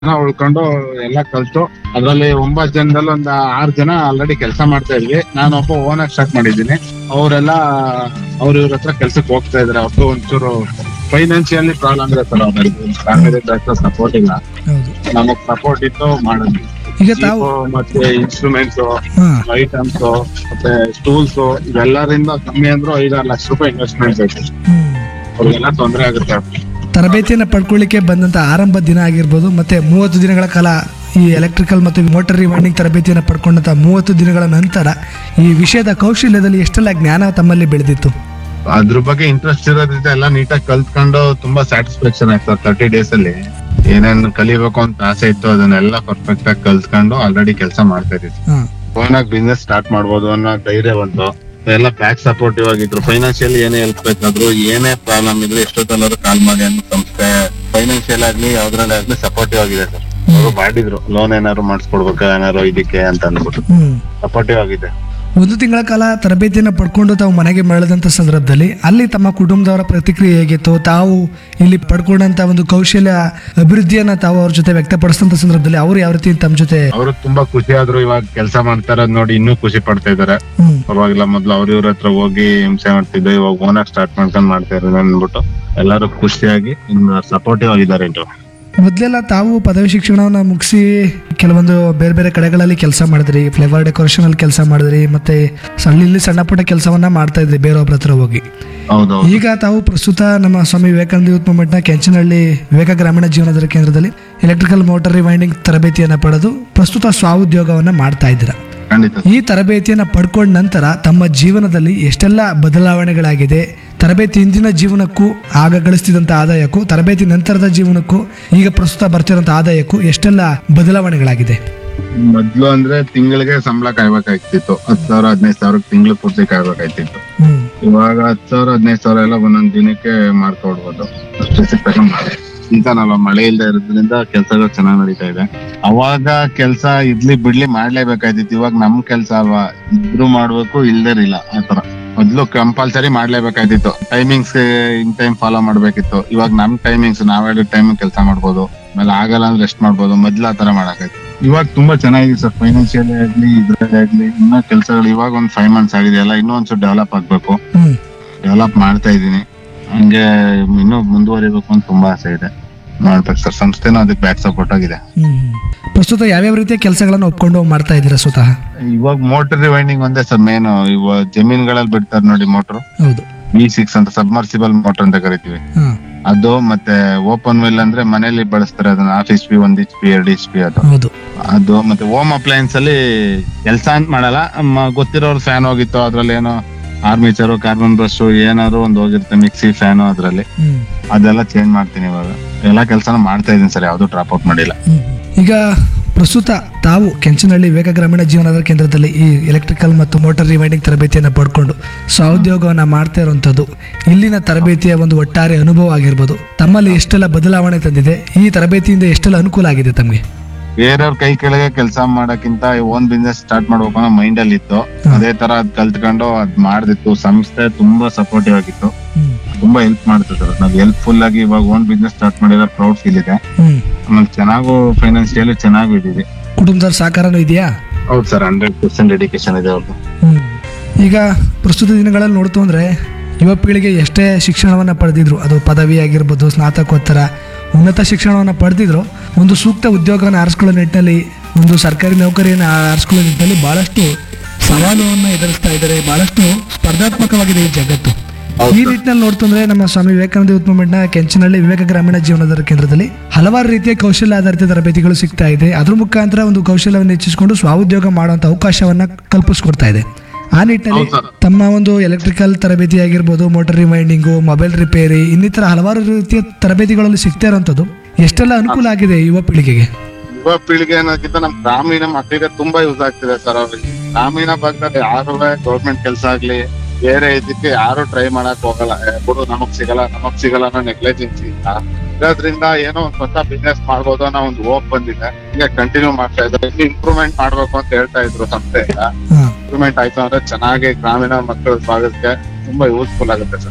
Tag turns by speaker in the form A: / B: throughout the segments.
A: ಜನ ಉಳ್ಕೊಂಡು ಎಲ್ಲ ಕಲ್ತು ಅದ್ರಲ್ಲಿ ಒಂಬತ್ ಜನದಲ್ಲಿ ಒಂದ್ ಆರ್ ಜನ ಆಲ್ರೆಡಿ ಕೆಲಸ ಮಾಡ್ತಾ ಇದ್ವಿ ನಾನು ಒಬ್ಬ ಓನ್ ಆಗಿ ಸ್ಟಾರ್ಟ್ ಮಾಡಿದ್ದೀನಿ ಅವರೆಲ್ಲ ಅವ್ರ ಇವ್ರ ಹತ್ರ ಕೆಲ್ಸಕ್ಕೆ ಹೋಗ್ತಾ ಇದಾರೆ ಅವ್ರಿಗೂ ಒಂಚೂರು ಫೈನಾನ್ಷಿಯಲಿ ಪ್ರಾಬ್ಲಮ್ ಇದೆ ಸರ್ ಅವ್ರಿಗೆ ಫ್ಯಾಮಿಲಿ ಸಪೋರ್ಟ್ ಇಲ್ಲ
B: ಹೌದು
A: ನಮಗ್ ಸಪೋರ್ಟ್ ಇತ್ತು ಮಾಡಿದ್ವಿ
B: ಈಗ ತಾವು
A: Jeep ಮತ್ತೆ ಇನ್ಸ್ಟ್ರೂಮೆಂಟ್ಸ್
B: ಹಾ
A: ಐಟಮ್ಸ್ ಮತ್ತೆ ಟೂಲ್ಸ್ ಇವೆಲ್ಲರಿಂದ ಕಮ್ಮಿ ಅಂದ್ರೂ ಐದಾರು ಲಕ್ಷ ರೂಪಾಯಿ ಇನ್ವೆಸ್ಟ್ಮೆಂಟ್ ಬೇಕು
B: ಹ್ಮ್.
A: ಅವ್ರಿಗೆಲ್ಲ ತೊಂದರೆ ಆಗುತ್ತೆ
B: ತರಬೇತಿಯನ್ನು ಪಡ್ಕೊಳ್ಳಿಕ್ಕೆ ಬಂದಂತ ಆರಂಭ ದಿನ ಆಗಿರ್ಬೋದು ಮತ್ತೆ ಮೂವತ್ತು ದಿನಗಳ ಕಾಲ ಈ ಎಲೆಕ್ಟ್ರಿಕಲ್ ಮತ್ತು ಮೋಟರ್ ರಿವೈಂಡಿಂಗ್ ತರಬೇತಿಯನ್ನು ಪಡ್ಕೊಂಡಂತ ಮೂವತ್ತು ದಿನಗಳ ನಂತರ ಈ ವಿಷಯದ ಕೌಶಲ್ಯದಲ್ಲಿ ಎಷ್ಟೆಲ್ಲ ಜ್ಞಾನ ತಮ್ಮಲ್ಲಿ ಬೆಳೆದಿತ್ತು
A: ಅದ್ರ ಬಗ್ಗೆ ಇಂಟ್ರೆಸ್ಟ್ ಇರೋದ್ರಿಂದ ಎಲ್ಲ ನೀಟಾಗಿ ಕಲ್ತ್ಕೊಂಡು ತುಂಬಾ ಸ್ಯಾಟಿಸ್ಫ್ಯಾಕ್ಷನ್ ಆಯ್ತು ತರ್ಟಿ ಡೇಸ್ ಅಲ್ಲಿ ಏನೇನ್ ಕಲಿಬೇಕು ಅಂತ ಆಸೆ ಇತ್ತು ಅದನ್ನೆಲ್ಲ ಪರ್ಫೆಕ್ಟ್ ಆಗಿ ಕಲ್ತ್ಕೊಂಡು ಆಲ್ರೆಡಿ ಕೆಲಸ ಮಾಡ್ತಾ ಇದ್ದೀವಿ
B: ಹಾ
A: ಓನ್ ಆಗಿ ಬಿಸ್ನೆಸ್ ಸ್ಟಾರ್ಟ್ ಮಾಡ್ಬೋದು ಅನ್ನೋ ಧೈರ್ಯ ಬಂತು ಎಲ್ಲ ಬ್ಯಾಕ್ ಸಪೋರ್ಟಿವ್ ಆಗಿದ್ರು ಫೈನಾನ್ಷಿಯಲಿ ಏನೇ ಹೆಲ್ಪ್ ಬೇಕಾದ್ರು ಏನೇ ಪ್ರಾಬ್ಲಮ್ ಇದ್ರೆ ಎಷ್ಟೊತ್ತಲ್ಲಾದ್ರು ಕಾಲ್ ಮಾಡಿ ಅನ್ನೋ ಸಂಸ್ಥೆ ಫೈನಾನ್ಷಿಯಲ್ ಆಗ್ಲಿ ಯಾವ್ದ್ರಲ್ಲೇ ಆಗ್ಲಿ ಸಪೋರ್ಟಿವ್ ಆಗಿದೆ ಸರ್ ಅವರು ಮಾಡಿದ್ರು ಲೋನ್ ಏನಾದ್ರು ಮಾಡಿಸ್ಕೊಡ್ಬೇಕಾ ಏನಾದ್ರು ಇದಕ್ಕೆ ಅಂತ ಅಂದ್ಬಿಟ್ಟು
B: ಹ್ಮ್
A: ಸಪೋರ್ಟಿವ್ ಆಗಿದೆ
B: ಒಂದು ತಿಂಗಳ ಕಾಲ ತರಬೇತಿಯನ್ನು ಪಡ್ಕೊಂಡು ತಾವು ಮನೆಗೆ ಮರಳಿದಂಥ ಸಂದರ್ಭದಲ್ಲಿ ಅಲ್ಲಿ ತಮ್ಮ ಕುಟುಂಬದವರ ಪ್ರತಿಕ್ರಿಯೆ ಹೇಗಿತ್ತು ತಾವು ಇಲ್ಲಿ ಪಡ್ಕೊಂಡಂತ ಒಂದು ಕೌಶಲ್ಯ ಅಭಿವೃದ್ಧಿಯನ್ನ ತಾವು ಅವ್ರ ಜೊತೆ ವ್ಯಕ್ತಪಡಿಸಿದಂಥ ಸಂದರ್ಭದಲ್ಲಿ ಅವರು ಯಾವ ರೀತಿ ತಮ್ಮ ಜೊತೆ
A: ಅವರು ತುಂಬಾ ಖುಷಿ ಆದ್ರು ಇವಾಗ ಕೆಲಸ ಮಾಡ್ತಾರ ನೋಡಿ ಇನ್ನೂ ಖುಷಿ ಪಡ್ತಾ ಇದಾರೆ
B: ಹ್ಮ್
A: ಪರವಾಗಿಲ್ಲ ಮೊದ್ಲು ಅವ್ರ ಇವ್ರ ಹತ್ರ ಹೋಗಿ ಹಿಂಸೆ ಮಾಡ್ತಿದ್ದೆ ಇವಾಗ ಓನಾಗಿ ಸ್ಟಾರ್ಟ್ ಮಾಡ್ಕೊಂಡ್ ಮಾಡ್ತಾ ಇರೋದು ಅಂದ್ಬಿಟ್ಟು ಎಲ್ಲರೂ ಖುಷಿಯಾಗಿ ಇನ್ನು ಸಪೋರ್ಟಿವ್ ಆಗಿದ್ದಾರೆ ಇದು
B: ಮೊದಲೆಲ್ಲ ತಾವು ಪದವಿ ಶಿಕ್ಷಣವನ್ನ ಮುಗಿಸಿ ಕೆಲವೊಂದು ಬೇರೆ ಬೇರೆ ಕಡೆಗಳಲ್ಲಿ ಕೆಲಸ ಮಾಡಿದ್ರಿ ಫ್ಲೇವರ್ ಡೆಕೋರೇಷನ್ ಅಲ್ಲಿ ಕೆಲಸ ಮಾಡಿದ್ರಿ ಮತ್ತೆ ಸಣ್ಣ ಇಲ್ಲಿ ಸಣ್ಣ ಪುಟ್ಟ ಕೆಲಸವನ್ನ ಮಾಡ್ತಾ ಇದ್ರಿ ಬೇರೊಬ್ಬರ ಹತ್ರ ಹೋಗಿ
A: ಹೌದು
B: ಈಗ ತಾವು ಪ್ರಸ್ತುತ ನಮ್ಮ ಸ್ವಾಮಿ ವಿವೇಕಾನಂದ ಯೂತ್ ಮೂವ್ಮೆಂಟ್ನ ಕೆಂಚನಹಳ್ಳಿ ವಿವೇಕ ಗ್ರಾಮೀಣ ಜೀವನದ ಕೇಂದ್ರದಲ್ಲಿ ಎಲೆಕ್ಟ್ರಿಕಲ್ ಮೋಟರ್ ರಿವೈಂಡಿಂಗ್ ತರಬೇತಿಯನ್ನು ಪಡೆದು ಪ್ರಸ್ತುತ ಸ್ವಾಉದ್ಯೋಗವನ್ನ ಮಾಡ್ತಾ ಇದ್ದೀರಾ
A: ಖಂಡಿತ
B: ಈ ತರಬೇತಿಯನ್ನು ಪಡ್ಕೊಂಡ ನಂತರ ತಮ್ಮ ಜೀವನದಲ್ಲಿ ಎಷ್ಟೆಲ್ಲ ಬದಲಾವಣೆಗಳಾಗಿದೆ ತರಬೇತಿ ಹಿಂದಿನ ಜೀವನಕ್ಕೂ ಆಗ ಗಳಿಸ್ತಿದ್ದಂಥ ಆದಾಯಕ್ಕೂ ತರಬೇತಿ ನಂತರದ ಜೀವನಕ್ಕೂ ಈಗ ಪ್ರಸ್ತುತ ಬರ್ತಿರೋಂಥ ಆದಾಯಕ್ಕೂ ಎಷ್ಟೆಲ್ಲ ಬದಲಾವಣೆಗಳಾಗಿದೆ
A: ಮೊದ್ಲು ಅಂದ್ರೆ ತಿಂಗಳಿಗೆ ಸಂಬಳ ಕಾಯ್ಬೇಕಾಗ್ತಿತ್ತು ಹತ್ ಸಾವಿರ ಹದಿನೈದು ಸಾವಿರ ತಿಂಗಳು ಪೂರ್ತಿ ಕಾಯ್ಬೇಕಾಗ್ತಿತ್ತು
B: ಹ್ಮ್
A: ಇವಾಗ ಹತ್ ಸಾವಿರ ಹದಿನೈದು ಸಾವಿರ ಎಲ್ಲ ಒಂದೊಂದ್ ದಿನಕ್ಕೆ ಮಾಡ್ಕೊಡ್ಬೋದು ಅಷ್ಟೇ ಸಿಕ್ಕಾಗ ಮಳೆ ಸೀಸನ್ ಮಳೆ ಇಲ್ದೇ ಇರೋದ್ರಿಂದ ಕೆಲ್ಸಗಳು ಚೆನ್ನಾಗ್ ನಡೀತಾ ಇದೆ ಅವಾಗ ಕೆಲ್ಸ ಇಡ್ಲಿ ಬಿಡ್ಲಿ ಮಾಡ್ಲೇಬೇಕಾಯ್ತಿತ್ತು ಇವಾಗ ನಮ್ ಕೆಲ್ಸ ಅಲ್ವಾ ಇದ್ರು ಮಾಡ್ಬೇಕು ಇಲ್ದೇರಿಲ್ಲ ಆತರ ಮೊದ್ಲು ಕಂಪಲ್ಸರಿ ಮಾಡ್ಲೇಬೇಕಾಯ್ತಿತ್ತು ಟೈಮಿಂಗ್ಸ್ ಇನ್ ಟೈಮ್ ಫಾಲೋ ಮಾಡ್ಬೇಕಿತ್ತು ಇವಾಗ ನಮ್ ಟೈಮಿಂಗ್ಸ್ ನಾವ್ ಹೇಳಿದ ಟೈಮ್ ಕೆಲಸ ಮಾಡ್ಬೋದು ಆಮೇಲೆ ಆಗಲ್ಲ ಅಂದ್ರೆ ರೆಸ್ಟ್ ಮಾಡ್ಬೋದು ಮೊದ್ಲು ಆತರ ಮಾಡಕ್ಕಾಯ್ತು ಇವಾಗ ತುಂಬಾ ಚೆನ್ನಾಗಿದೆ ಸರ್ ಫೈನಾನ್ಷಿಯಲ್ ಆಗ್ಲಿ ಇದ್ರಲ್ಲಿ ಆಗ್ಲಿ ಇನ್ನೂ ಕೆಲ್ಸಗಳು ಇವಾಗ ಒಂದ್ ಫೈವ್ ಮಂತ್ಸ್ ಆಗಿದೆ ಎಲ್ಲ ಇನ್ನೂ ಒಂದ್ಸಲ ಡೆವಲಪ್ ಆಗ್ಬೇಕು
B: ಹ್ಮ್
A: ಡೆವಲಪ್ ಮಾಡ್ತಾ ಇದ್ದೀನಿ ಹಂಗೆ ಇನ್ನೂ ಮುಂದುವರಿಬೇಕು ಅಂತ ತುಂಬಾ ಆಸೆ ಇದೆ ಮಾಡ್ಬೇಕು ಸರ್ ಸಂಸ್ಥೆನೂ ಅದಕ್ಕೆ ಬ್ಯಾಕ್ ಸಪೋರ್ಟ್ ಆಗಿದೆ
B: ಹ್ಮ್ ಪ್ರಸ್ತುತ ಯಾವ್ಯಾವ ರೀತಿಯ ಕೆಲಸಗಳನ್ನು ಒಪ್ಕೊಂಡು ಮಾಡ್ತಾ ಇದ್ದೀರಾ ಸ್ವತಃ
A: ಇವಾಗ ಮೋಟರ್ ರಿವೈಂಡಿಂಗ್ ಒಂದೇ ಸರ್ ಮೇನ್ ಇವಾಗ ಜಮೀನ್ಗಳಲ್ಲಿ ಬಿಡ್ತಾರೆ ನೋಡಿ ಮೋಟರ್
B: ಹೌದು
A: ವಿ ಸಿಕ್ಸ್ ಅಂತ ಸಬ್ಮರ್ಸಿಬಲ್ ಮೋಟರ್ ಅಂತ ಕರಿತೀವಿ
B: ಹಾ
A: ಅದು ಮತ್ತೆ ಓಪನ್ ವೆಲ್ ಅಂದ್ರೆ ಮನೇಲಿ ಬಳಸ್ತಾರೆ ಅದನ್ನ ಹಾಫ್ ಎಚ್ ಪಿ ಒಂದ್ ಎಚ್ ಪಿ ಎರಡ್ ಎಚ್ ಪಿ ಅದು
B: ಹೌದು
A: ಅದು ಮತ್ತೆ ಹೋಮ್ ಅಪ್ಲಯನ್ಸ್ ಅಲ್ಲಿ ಕೆಲಸ ಅಂತ ಮಾಡಲ್ಲ ಮ- ಗೊತ್ತಿರೋರು ಫ್ಯಾನ್ ಹೋಗಿತ್ತು ಅದ್ರಲ್ಲಿ ಏನೋ ಆರ್ಮಿಚರು ಕಾರ್ಬನ್ ಬ್ರಷ್ ಏನಾದ್ರು ಒಂದು ಹೋಗಿರುತ್ತೆ ಮಿಕ್ಸಿ ಫ್ಯಾನು ಅದ್ರಲ್ಲಿ
B: ಹ್ಮ್
A: ಅದೆಲ್ಲ ಚೇಂಜ್ ಮಾಡ್ತೀನಿ ಇವಾಗ ಎಲ್ಲಾ ಕೆಲಸನ ಮಾಡ್ತಾ ಇದೀನಿ ಸರ್ ಯಾವ್ದು ಡ್ರಾಪ್ ಔಟ್ ಮಾಡಿಲ್ಲ
B: ಹ್ಮ್. ಈಗ ಪ್ರಸ್ತುತ ತಾವು ಕೆಂಚನಹಳ್ಳಿ ವಿವೇಕ ಗ್ರಾಮೀಣ ಜೀವನದ ಕೇಂದ್ರದಲ್ಲಿ ಈ ಎಲೆಕ್ಟ್ರಿಕಲ್ ಮತ್ತು ಮೋಟಾರ್ ರಿವೈಂಡಿಂಗ್ ತರಬೇತಿಯನ್ನು ಪಡ್ಕೊಂಡು ಸ್ವಉದ್ಯೋಗವನ್ನು ಮಾಡ್ತಾ ಇರುವಂಥದ್ದು ಇಲ್ಲಿನ ತರಬೇತಿಯ ಒಂದು ಒಟ್ಟಾರೆ ಅನುಭವ ಆಗಿರ್ಬೋದು ತಮ್ಮಲ್ಲಿ ಎಷ್ಟೆಲ್ಲ ಬದಲಾವಣೆ ತಂದಿದೆ ಈ ತರಬೇತಿಯಿಂದ ಎಷ್ಟೆಲ್ಲ ಅನುಕೂಲ ಆಗಿದೆ ತಮಗೆ
A: ಬೇರೆಯವ್ರ ಕೈ ಕೆಳಗೆ ಕೆಲಸ ಮಾಡಕ್ಕಿಂತ ಓನ್ ಬಿಸ್ನೆಸ್ ಸ್ಟಾರ್ಟ್ ಮಾಡ್ಬೇಕು ಅನ್ನೋ ಮೈಂಡ್ ಅಲ್ಲಿ ಇತ್ತು ಅದೇ ತರ ಅದ್ ಕಲ್ತ್ಕೊಂಡು ಅದ್ ಮಾಡ್ದಿತ್ತು ಸಂಸ್ಥೆ ತುಂಬಾ ಸಪೋರ್ಟಿವ್ ಆಗಿತ್ತು
B: ಹ್ಮ್
A: ತುಂಬಾ ಹೆಲ್ಪ್ ಮಾಡ್ತು ಸರ್ ನಾವ್ ಹೆಲ್ಪ್ಫುಲ್ ಆಗಿ ಇವಾಗ ಓನ್ ಬಿಸ್ನೆಸ್ ಸ್ಟಾರ್ಟ್ ಮಾಡಿರೋ ಪ್ರೌಡ್ ಫೀಲ್ ಇದೆ
B: ಹ್ಮ್
A: ಆಮೇಲೆ ಚೆನ್ನಾಗೂ ಫೈನಾನ್ಷಿಯಲಿ ಚೆನ್ನಾಗೂ ಇದೀವಿ
B: ಕುಟುಂಬದವ್ರ ಸಹಕಾರನೂ ಇದೆಯಾ
A: ಹೌದು ಸರ್ ಹಂಡ್ರೆಡ್ ಪರ್ಸೆಂಟ್ ಡೆಡಿಕೇಶನ್ ಇದೆ ಅವ್ರದ್ದು
B: ಹ್ಮ್. ಈಗ ಪ್ರಸ್ತುತ ದಿನಗಳಲ್ಲಿ ನೋಡ್ತು ಅಂದರೆ ಯುವ ಪೀಳಿಗೆ ಎಷ್ಟೇ ಶಿಕ್ಷಣವನ್ನು ಪಡೆದಿದ್ರು ಅದು ಪದವಿ ಆಗಿರ್ಬೋದು ಸ್ನಾತಕೋತ್ತರ ಉನ್ನತ ಶಿಕ್ಷಣವನ್ನು ಪಡೆದಿದ್ರು ಒಂದು ಸೂಕ್ತ ಉದ್ಯೋಗವನ್ನು ಆರಿಸ್ಕೊಳ್ಳೋ ನಿಟ್ಟಿನಲ್ಲಿ ಒಂದು ಸರ್ಕಾರಿ ನೌಕರಿಯನ್ನು ಆರಿಸ್ಕೊಳ್ಳೋ ನಿಟ್ಟಿನಲ್ಲಿ ಭಾಳಷ್ಟು ಸವಾಲುವನ್ನು ಎದುರಿಸ್ತಾ ಇದ್ದಾರೆ ಭಾಳಷ್ಟು ಸ್ಪರ್ಧಾತ್ಮಕವಾಗಿದೆ ಈ ಜಗತ್ತು ಈ ನಿಟ್ಟಿನಲ್ಲಿ ನೋಡ್ತಂದ್ರೆ ನಮ್ಮ ಸ್ವಾಮಿ ವಿವೇಕಾನಂದ ಯೂತ್ ಮೂವ್ಮೆಂಟ್ನ ಕೆಂಚನಹಳ್ಳಿ ವಿವೇಕ ಗ್ರಾಮೀಣ ಜೀವನದ ಕೇಂದ್ರದಲ್ಲಿ ಹಲವಾರು ರೀತಿಯ ಕೌಶಲ್ಯ ಆಧಾರಿತ ತರಬೇತಿಗಳು ಸಿಗ್ತಾ ಇದೆ ಅದ್ರ ಮುಖಾಂತರ ಒಂದು ಕೌಶಲ್ಯವನ್ನು ಹೆಚ್ಚಿಸಿಕೊಂಡು ಸ್ವಾಉದ್ಯೋಗ ಮಾಡುವಂತ ಅವಕಾಶವನ್ನ ಕಲ್ಪಿಸ್ಕೊಡ್ತಾ ಇದೆ ಆ ನಿಟ್ಟಿನಲ್ಲಿ
A: ಹೌದು ಸರ್.
B: ತಮ್ಮ ಒಂದು ಎಲೆಕ್ಟ್ರಿಕಲ್ ತರಬೇತಿ ಆಗಿರ್ಬೋದು ಮೋಟರ್ ರಿವೈಂಡಿಂಗು ಮೊಬೈಲ್ ರಿಪೇರಿ ಇನ್ನಿತರ ಹಲವಾರು ರೀತಿಯ ತರಬೇತಿಗಳಲ್ಲಿ ಸಿಗ್ತಾ ಇರುವಂಥದ್ದು ಎಷ್ಟೆಲ್ಲ ಅನುಕೂಲ ಆಗಿದೆ ಯುವ ಪೀಳಿಗೆಗೆ
A: ಯುವ ಪೀಳಿಗೆ ಅನ್ನೋದಕ್ಕಿಂತ ನಮ್ ಗ್ರಾಮೀಣ ಮಕ್ಕಳಿಗೆ ತುಂಬಾ ಯೂಸ್ ಆಗ್ತಿದೆ ಸರ್ ಅವ್ರಿಗೆ ಗ್ರಾಮೀಣ ಭಾಗದಲ್ಲಿ ಯಾರು ಗೌರ್ಮೆಂಟ್ ಕೆಲಸ ಆಗ್ಲಿ ಬೇರೆ ಇದಕ್ಕೆ ಯಾರು ಟ್ರೈ ಮಾಡಕ್ ಹೋಗಲ್ಲ ಏ, ಬಿಡು ನಮಗ್ ಸಿಗಲ್ಲ ನಮಗ್ ಸಿಗಲ್ಲ ಅನ್ನೋ ನೆಗ್ಲೆಜೆನ್ಸಿ ಇಲ್ಲ ಇರೋದ್ರಿಂದ ಏನೋ ಒಂದ್ ಹೊಸ ಬಿಸ್ನೆಸ್ ಮಾಡ್ಬೋದು ಅನ್ನೋ ಒಂದು ಹೋಪ್ ಬಂದಿದೆ ಈಗ ಕಂಟಿನ್ಯೂ ಮಾಡ್ತಾ ಇದ್ದಾರೆ ಇನ್ನು ಇಂಪ್ರೂವ್ಮೆಂಟ್ ಮಾಡ್ಬೇಕು ಅಂತ ಹೇಳ್ತಾ ಇದ್ರು ಸಂಸ್ಥೆಯಿಂದ
B: ಹಾ
A: ಇಂಪ್ರೂವ್ಮೆಂಟ್ ಆಯ್ತು ಅಂದ್ರೆ ಚೆನ್ನಾಗಿ ಗ್ರಾಮೀಣ ಮಕ್ಕಳ ಭಾಗಕ್ಕೆ ತುಂಬಾ ಯೂಸ್ಫುಲ್ ಆಗುತ್ತೆ ಸರ್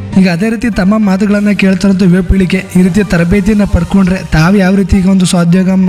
B: ಈಗ ಅದೇ ರೀತಿ ತಮ್ಮ ಮಾತುಗಳನ್ನು ಕೇಳ್ತಾರಂತ ಯುವ ಪೀಳಿಗೆ ಈ ರೀತಿ ತರಬೇತಿಯನ್ನು ಪಡ್ಕೊಂಡ್ರೆ ತಾವು ಯಾವ ರೀತಿ ಈಗ ಒಂದು ಸ್ವಾದ್ಯೋಗ